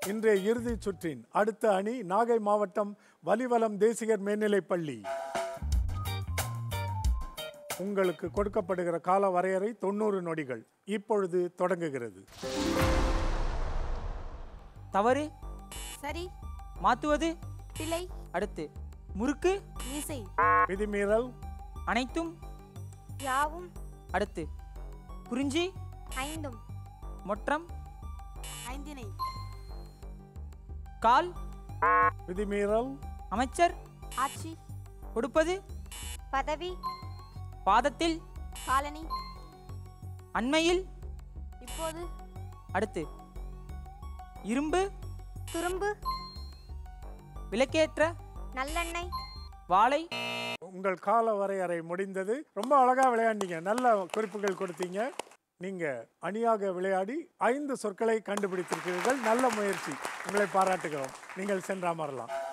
இன்றைய இறுதிச் சுற்றின் அடுத்த அணி நாகை மாவட்டம் வலிவலம் தேசிகர் மேல்நிலைப் பள்ளி உங்களுக்கு கொடுக்கப்படுகிற கால வரையறை தொண்ணூறு நொடிகள் இப்பொழுது தொடங்குகிறது தவறு சரி மாத்துவது பிழை அடுத்து முறுக்கு மீசை விதிமீறல் அனைத்தும் யாவும் அடுத்து குறிஞ்சி ஐந்தும் மொற்றம் ஐந்தினை கால் விதிமீறல் அமைச்சர் ஆட்சி கொடுப்பது பதவி பாதத்தில் காலனி அண்மையில் இப்போது அடுத்து இரும்பு துரும்பு விளக்கேற்ற நல்லெண்ணெய் வாழை உங்கள் கால வரையறை முடிந்தது ரொம்ப அழகா விளையாண்டீங்க நல்ல குறிப்புகள் கொடுத்தீங்க நீங்க அணியாக விளையாடி ஐந்து சொற்களை கண்டுபிடித்திருக்கிறீர்கள் நல்ல முயற்சி உங்களை பாராட்டுகிறோம் நீங்கள் சென்று அமரலாம்